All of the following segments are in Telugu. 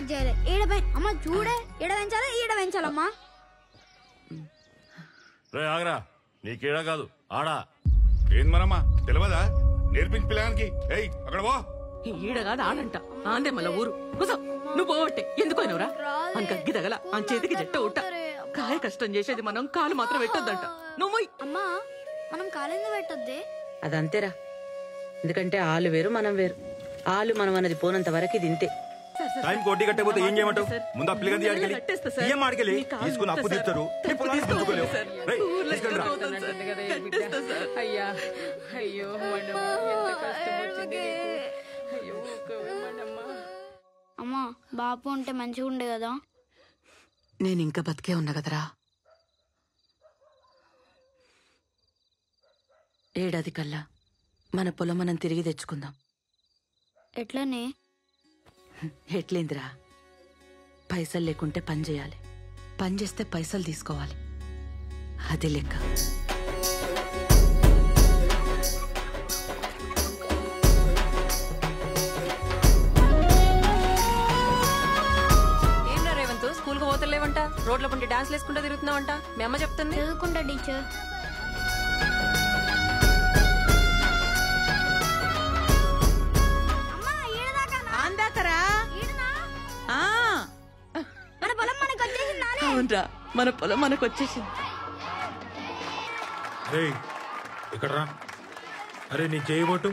స్టార్ట్ చేయాలి ఈడ పె- అమ్మ చూడే ఈడ పెంచాలి ఈడ పెంచాలమ్మా రే ఆగరా నీకేడా కాదు ఆడా ఏంది మనమ్మా తెలియదా నేర్పించి పిల్లగానికి ఏయ్ అక్కడ పో ఈడ కాదు ఆడంట ఆందే మళ్ళా ఊరు కూసో నువ్వు పోవట్టే ఎందుకు అయినవురా అని కగ్గి తగల ఆ చేతికి జట్ట ఉట్ట కాయ కష్టం చేసేది మనం కాలు మాత్రం పెట్టొద్దంట నువ్వు అమ్మా మనం కాలేజీ పెట్టొద్దే అదంతేరా ఎందుకంటే ఆలు వేరు మనం వేరు ఆలు మనం అన్నది పోనంత వరకు ఇది ఇంతే టైం కొట్టి కట్టకపోతే ఏం చేయమంటావు ముందు ఆ పిల్లగాని ఆడికెళ్ళి కట్టేస్తా సార్. ఏం ఆడికెళ్ళి మీ కాలు తీసుకుని అప్పు ముట్టా తీస్తారు సార్. నీ పొలానికి తీసుకోవాలి గుంజుకోలేవు. సార్. రేయ్, ఊర్లో తీసుకెళ్ళి రా. అవుతుంది సార్. కట్టేస్తా సార్. అయ్యా అయ్యో మనమ్మ ఎంత కష్టం వచ్చింది నీకు. అయ్యో ఊరుకోవే మనమ్మ అమ్మా బాపు ఉంటే మంచిగా ఉండే కదా నేను ఇంకా బతికే ఉన్నా కదరా ఏడాది కల్లా మన పొలం మనం తిరిగి తెచ్చుకుందాం ఎట్లనే ఎట్లేందిరా పైసలు లేకుంటే పని చేయాలి పని చేస్తే పైసలు తీసుకోవాలి అది లెక్క ఏంరా రేవంత్ స్కూల్ కు పోతలేవంట రోడ్ల పంటి డాన్స్ వేసుకుంటూ తిరుగుతున్నావంట మీ అమ్మ చెప్తుంది చదువుకుంటా టీచర్ అందాకరా ఆ, మన పొలం మనకు వచ్చేసింది నానే అవునరా మన పొలం మనకు వచ్చేసింది రే ఇక్కడ రా అరే నీ చేయబోటు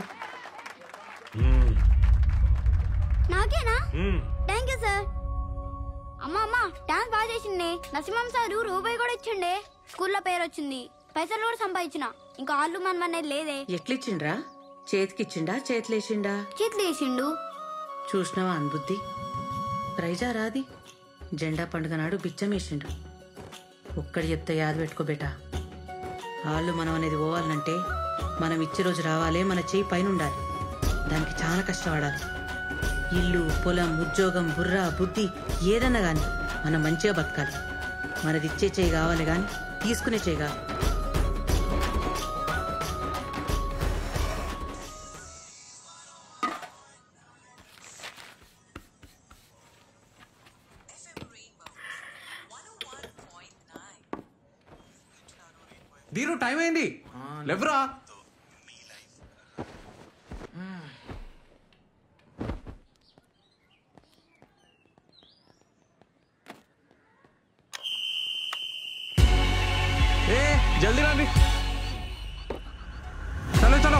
నాకేనా థ్యాంక్ యూ సార్ అమ్మా అమ్మా డాన్స్ బాగా చేసిండే నరసింహం సారు రూపాయి కూడా ఇచ్చిండే స్కూల్లో పేరు వచ్చింది పైసలు కూడా సంపాదించిన ఇంకా ఆళ్ళు మనం అనేది లేదే ఎట్లిచ్చిండ్రా చేతికిచ్చిండా చేతులేసిండా చేతులు వేసిండు చూసినావా అనుబుద్ధి ప్రైజా రాది జెండా పండుగ నాడు బిచ్చమేసిండు ఒక్కడి చెప్తే యాద పెట్టుకో బేటా వాళ్ళు మనం అనేది పోవాలంటే మనం ఇచ్చే రోజు రావాలే మన చేయి పైన ఉండాలి దానికి చాలా కష్టపడాలి ఇల్లు పొలం ఉద్యోగం బుర్ర బుద్ధి ఏదన్నా గాని మనం మంచిగా బతకాలి మనది ఇచ్చే చేయి కావాలి గాని తీసుకునే చేయి కావాలి దీరు టైం అయింది లేవురా ఏ జల్దీ రండి చలో చలో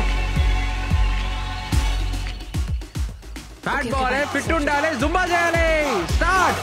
ఫ్యాట్ బాల్ ఫిట్ ఉండాలి జుంబా చేయాలి స్టార్ట్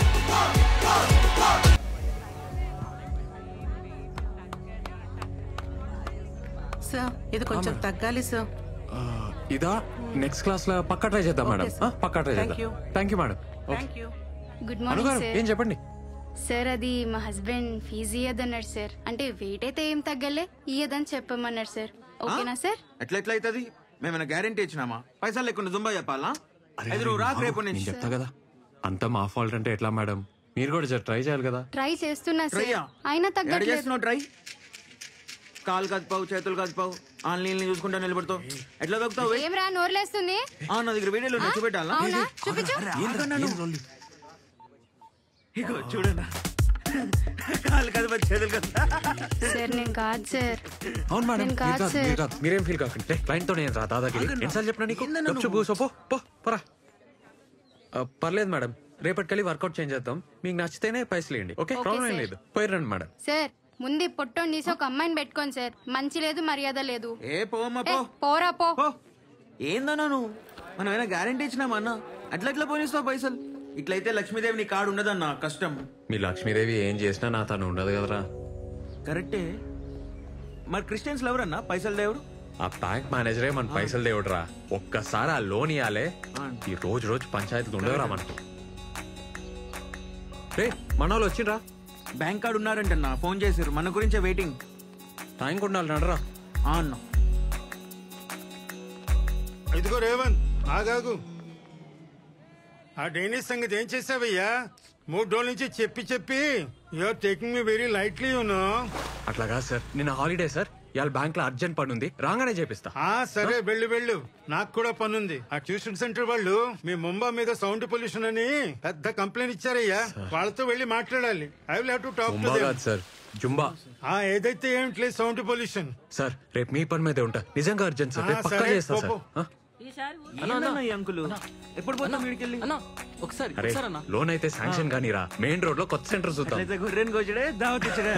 సార్ ఇది కొంచెం తగ్గాలి సార్ ఇదా నెక్స్ట్ క్లాస్ లో పక్కా ట్రై చేద్దాం మేడం Okay, sir. ఆ, పక్కా ట్రై Thank చేద్దాం you. Thank you madam thank you good అనుగారు మార్నింగ్ ఏం సార్ చెప్పండి సార్ అది మా హస్బెండ్ ఫీజు ఇయ్యదన్నాడు సార్ అంటే వెయిట్ అయితే ఏం తగ్గలే ఇయ్యదని చెప్పమన్నాడు సార్ ఓకేనా సార్ ఎట్లా ఎట్లా అవుతుంది మేమైనా గ్యారంటీ ఇచ్చినామా పైసలు లేకుండా జుంబా చెప్పాలా అరే, ఐదు నువ్వు రాకు ఆగు, రేపు నేను నుంచి చెప్తా కదా అంతా మా ఫాల్ట్ అంటే ఎట్లా మేడం మీరు కూడా జర ట్రై చేయాలి కదా ట్రై చేస్తున్నా సార్ ట్రయ్యా అయినా ఎక్కడ తగ్గట్లేదు చేస్తున్నావు ట్రై కాలు కదిపావు చేతులు కదిపావు ఆన్లైన్ చూసుకుంటా నిలబడతావు ఎట్లా దొక్కుతావు ఏం రా నోర్లేస్తుంది ఆ, నా దగ్గర వీడియోలో ఉన్నాయి, చూపెట్టాలా అవునా చూపించు ఇగో చూడన్నా కాలు కదిపా చేతులు కదిపా సార్ నేను కాదు సార్ అవును మేడం నేను మీరు కాదు కాదు, మీరు సార్ కాదు. మీరేం ఫీల్ కాకండి క్లయింట్ తో నేను రా దాదాగిరి ఎన్నిసార్లు చెప్పినా నీకు గప్చుప్ కూసో, పో పో పరా ఆ, పర్లేదు మేడం రేపటికెళ్ళి వర్కౌట్ చేంజ్ చేద్దాం మీకు నచ్చితేనే పైసలు ఇవ్వండి ఓకే Okay, ప్రాబ్లం ఏం sir. లేదు పోయి రండి మేడం సార్ ముందు పొట్టోని తీసి ఒక అమ్మాయిని పెట్టుకోండి సార్ మంచి లేదు మర్యాద లేదు ఏ పోమ్మా ఏ, పో పోరా పో పో ఏందన్నా నువ్వు మనం ఏమైనా గ్యారంటీ ఇచ్చినామా అన్న అట్లా ఎట్లా పోనిస్తావు పైసలు ఇట్లయితే లక్ష్మీదేవి నీ కాడు ఉండదన్న కష్టం మీ లక్ష్మీదేవి ఏం చేసినా నా తను ఉండదు కదరా కరెక్టే మరి క్రిస్టియన్స్ ఎవరన్నా పైసలు దేవుడు ఆ బ్యాంక్ మేనేజరే మన పైసలు దేవుడురా ఒక్కసారి ఆ లోన్ ఇవ్వాలే ఈ రోజు రోజు పంచాయతీలు ఉండవురా మనకు రే మన వాళ్ళు వచ్చిండ్రా బ్యాంక్ కార్డు ఉన్నారంటన్నా ఫోన్ చేసారు మన గురించే వెయిటింగ్ టైం ఉండాలి నడరా ఆ అన్న ఇదిగో రేవంత్ ఆగాగు ఆ డైనిస్ సంగతి ఏం చేసావయ్యా మూడు రోజుల నుంచి చెప్పి చెప్పి you're taking me very lightly you know అట్లా కాదు సార్ నిన్న హాలిడే సార్ ఇవాళ బ్యాంక్ లో అర్జెంట్ పని ఉంది రాగానే చేపిస్తా ఆ సరే వెళ్ళు వెళ్ళు నాకు కూడా పనుంది ఆ ట్యూషన్ సెంటర్ వాళ్ళు మీ ముంబా మీద సౌండ్ పొల్యూషన్ అని పెద్ద కంప్లైంట్ ఇచ్చారయ్యా వాళ్ళతో వెళ్ళి మాట్లాడాలి I will have to talk to Zumba కాదు సార్ జుంబా ఆ ఏదైతే ఏమిట్లేదు సౌండ్ పొల్యూషన్ సార్ రేపు మీ పని మీదే ఉంటా నిజంగా అర్జెంట్ సార్ రేపు ఆ, పక్కా సరే, చేస్తా సార్ పో, ఆ? ఏందన్నా ఈ అంకులు ఎప్పుడు పోతాం వీడికెళ్ళి అన్నా ఒకసారి అరే ఒకసారి అన్నా లోన్ అయితే శాంక్షన్ కానీ రా మెయిన్ రోడ్ లో కొత్త సెంటర్ చూద్దాం అట్లయితే గొర్రెని కోచడే దావత్ ఇచ్చడే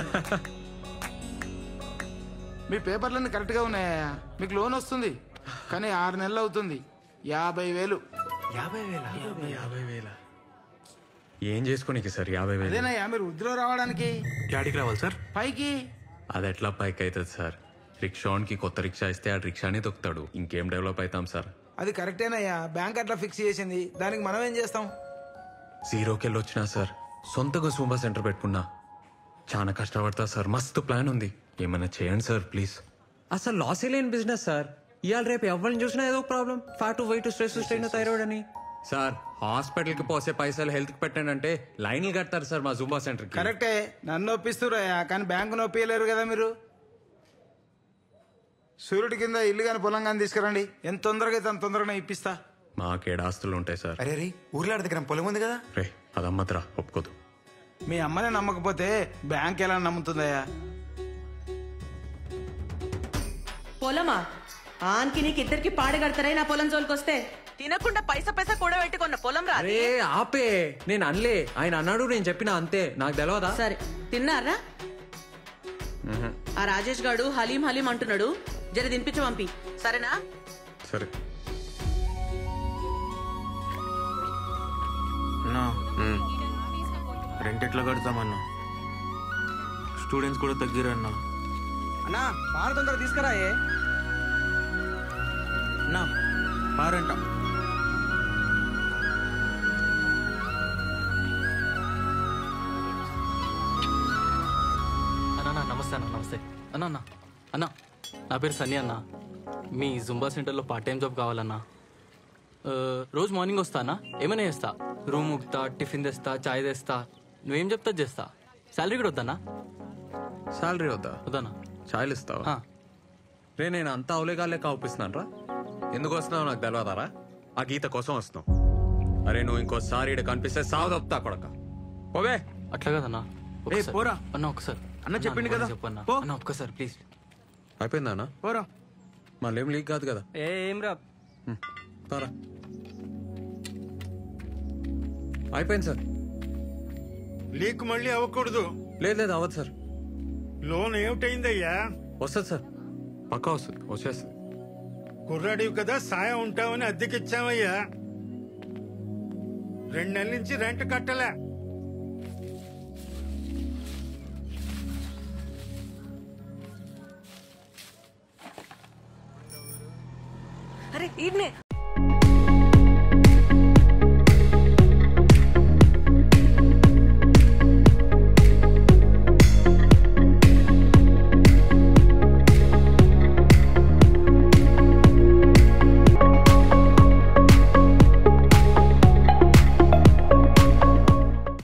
మీ పేపర్లన్నీ కరెక్ట్ గా ఉన్నాయా మీకు లోన్ వస్తుంది కానీ ఆరు నెలలు అవుతుంది యాభై వేలు యాభై వేల యాభై వేల ఏం చేసుకోనికి సార్ యాభై వేలు అదేనయ్యా మీరు వృద్ధిలో రావడానికి యాడికి రావాలి సార్ పైకి అది ఎట్లా పైకి అవుతుంది సార్ రిక్షాన్కి కొత్త రిక్షా ఇస్తే ఆ రిక్షానే దొక్కుతాడు ఇంకేం డెవలప్ అవుతాం సార్ అది కరెక్టేనయ్యా బ్యాంక్ అట్లా ఫిక్స్ చేసింది దానికి మనం ఏం చేస్తాం జీరోకి వెళ్ళి వచ్చినా సార్ సొంతగా సూంబా సెంటర్ పెట్టుకున్నా చాలా కష్టపడతా సార్ మస్తు ప్లాన్ ఉంది ఏమైనా చేయండి సార్ ప్లీజ్ అసలు లాస్ లేని బిజినెస్ సార్ ఇవాళ రేపు ఎవరిని చూసినా ఏదో problem fat weight stress strain thyroid అని సార్ హాస్పిటల్ కి పోసే పైసలు హెల్త్ కి పెట్టండి అంటే లైన్లు కడతారు సార్ మా జూంబా సెంటర్ కి కరెక్టే నన్ను ఒప్పిస్తురయ్యా కానీ బ్యాంకు నొప్పియలేరు కదా మీరు సూర్యుడి కింద ఇల్లు కానీ పొలం కానీ తీసుకురండి ఎంత తొందరగా అయితే అంత తొందరగా ఇప్పిస్తా మాకేడు ఆస్తులు ఉంటాయి సార్ అరే రే ఊర్లో దగ్గర పొలం ఉంది కదా రే అదమ్మద్రా ఒప్పుకోదు మీ అమ్మనే నమ్మకపోతే బ్యాంక్ ఎలా నమ్ముతుందయ్యా పొలమా ఆన్కి నీకు ఇద్దరికి పాడగడతారా నా పొలం జోలికొస్తే తినకుండా పైసా పైసా కూడా పెట్టుకున్న పొలం రా అరే ఆపే నేను అనలే ఆయన అన్నాడు నేను చెప్పిన అంతే నాకు తెలియదా సరే తిన్నారా ఆ రాజేష్ గాడు హలీం హలీం అంటున్నాడు జర తినిపించు పంపి సరేనా సరే అన్నా రెంట్ ఎట్లా కడతామన్నా స్టూడెంట్స్ కూడా తగ్గిరన్నా అన్నా పాల తొందర తీసుకురాయే అన్నా పారంట అన్న నమస్తే అన్న నమస్తే అన్న అన్న అన్న నా పేరు సన్నీ అన్న మీ జుంబా సెంటర్లో పార్ట్ టైం జాబ్ కావాలన్నా ఆ, రోజు మార్నింగ్ వస్తానా ఏమైనా చేస్తా రూమ్ ఉక్తా టిఫిన్ తెస్తా చాయ్ తెస్తా నువ్వేం చెప్తా చేస్తా శాలరీ కూడా వద్దన్నా శాలరీ వద్దా వద్దన్నా ఛాయలు ఇస్తావా రే నేను అంతా అవలేగా లెక్క అవుపిస్తున్నాను రా ఎందుకు వస్తున్నావు నాకు తెలియదారా ఆ గీత కోసం వస్తున్నావు అరే నువ్వు ఇంకోసారి ఇక్కడ కనిపిస్తే సాగు తప్పుతా కొడక ఓవే అట్లా కదన్నా ఒకసారి. పోరా. అన్న ఒకసారి అన్న చెప్పిండు కదా. చెప్పన్నా పో. అన్న ఒక్కసారి ప్లీజ్ అయిపోయిందా పోరా మళ్ళీ ఏం లీక్ కాదు కదా ఏం రా తారా అయిపోయింది సార్ లీక్ మళ్ళీ అవ్వకూడదు లేదు లేదు అవ్వదు సార్ లోన్ ఏమిటైందయ్యా వస్తుంది సార్ పక్కా వస్తుంది వచ్చేస్తుంది కుర్రాడివి కదా సాయం ఉంటామని అద్దెకిచ్చామయ్యా రెండు నెలల నుంచి రెంట్ కట్టలే అరే ఈడ్నే